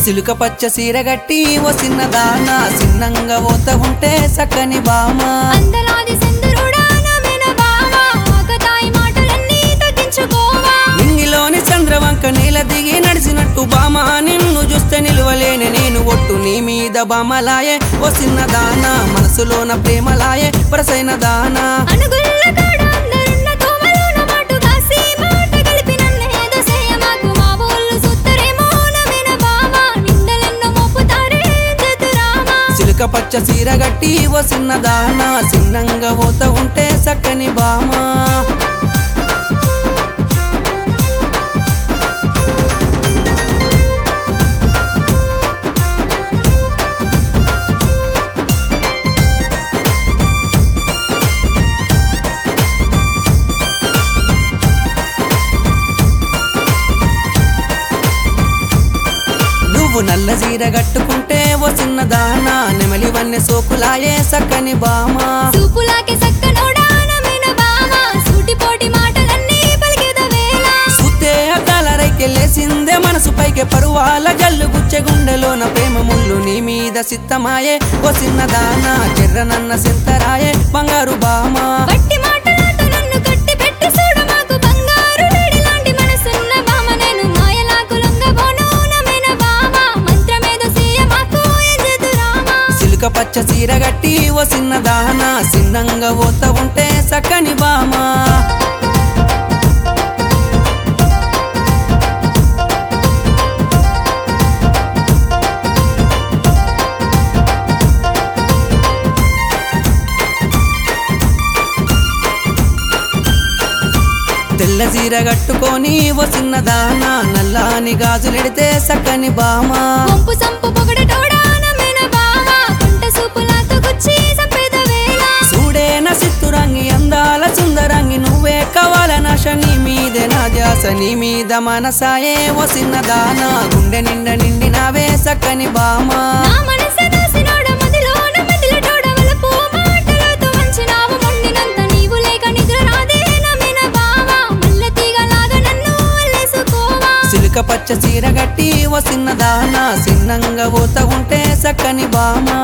సిలుక పచ్చ సీరగట్టి ఓ చిన్నదాన చిన్నంగా ఓత ఉంటే సక్కని బామ అందలాది సెందురుడా నమ్మిన బావా ఆకతాయి మాటలన్నీ తగ్గించుకోవా నింగిలోని చంద్రవంక నీల దిగి నడిచినట్టు బామ నిన్ను చూస్తే నిలువలేని నేను ఒట్టు నీ మీద బామలాయే ఓ చిన్నదాన మనసులోన ప్రేమలాయే వరసైన దానా అనుగుల్ల కాడ అందరున్న తోమలోన మాటు కాసి మాట కలిపి నన్నేదో చేయమాకు మా ఊళ్ళు సుత్తరేమో నమ్మిన బావా నిందలెన్నో మోపుతారే జతురామా సిలుక పచ్చ సీరగట్టి ఓ చిన్నదాన చిన్నంగా ఓత ఉంటే సక్కని బామ నువ్వు నల్ల చీర కట్టుకుంటే ఓ చిన్నదానా నెమలి వన్నె సోకులాయే సక్కని బామా చూపులాకే సక్కనోడా నమ్మిన బావా సూటిపోటి మాటలన్నీ పలికేద వేళ సుత్తే అద్దాల రైకెళ్ళేసిందే మనసు పైకి పరువాల జల్లు గుచ్చె గుండెలోన ప్రేమ ముళ్ళు నీ మీద సిద్ధమాయే ఓ చిన్నదానా చెర్రనన్న సింతరాయే బంగారు బామా వట్టి మాటలతో నన్ను కట్టి పెట్టి చూడు మాకు బంగారు లేడి లాంటి మనసున్న బామ నేను మాయలాకు లొంగబోను నమ్మిన బావ మంత్రమేదో సీయ మాకు ఎజదురామా సిలుక పచ్చ చీర గట్టి ఓ చిన్నదానా చిన్నంగా ఓత ఉంటే సక్కని బామా తెల్ల చీర కట్టుకొని ఓ చిన్నదానా నల్లాని గాజులెడితే సక్కని బామా వంపు సంపు పొగడటోడా నమ్మిన బావ కుంట సూపులాతో గుచ్చి సంపేద వేళ చూడేన సిత్తురంగి అందాల సుందరంగి నువ్వే కవాల నాశ నీ మీదే నా ధ్యాస నీ మీద మనసాయే ఓ చిన్నదానా గుండె నిండా నిండినావే సక్కని బామా నా మనసే దాసినోడ మదిలోన మెదిలటోడ వలపు మాటలతో వంచినావు మొండినంత నీవు లేక నిద్ర రాదే నమ్మిన బావ మల్లె తీగలాగా నన్ను అల్లేసుకోవా సిలుక పచ్చ చీర గట్టి ఓ చిన్నదానా చిన్నంగా ఓత ఉంటే సక్కని బామా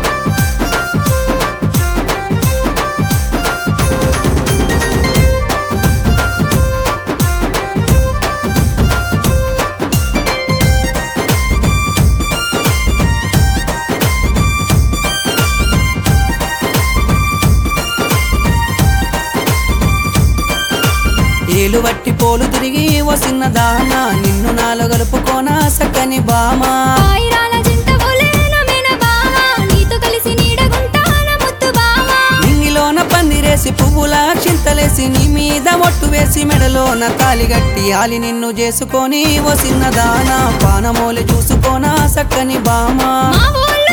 ఏలు వట్టి పోలు తిరిగి ఓ చిన్నదానా నిన్ను నాలో గలుపుకోనా సక్కని బామా పాయిరాల జింత బోలే నమ్మిన బావ నీతో కలిసి నీడగుంటాన ముత్తు బావ నింగిలోన పందిరేసి పువ్వుల చింతలేసి నీ మీద ఒట్టు వేసి మెడలోన తాలిగట్టి ఆలి నిన్ను చేసుకొని ఓ చిన్నదానా పానమోలి చూసుకోనా సక్కని బామా మా ఊళ్ళో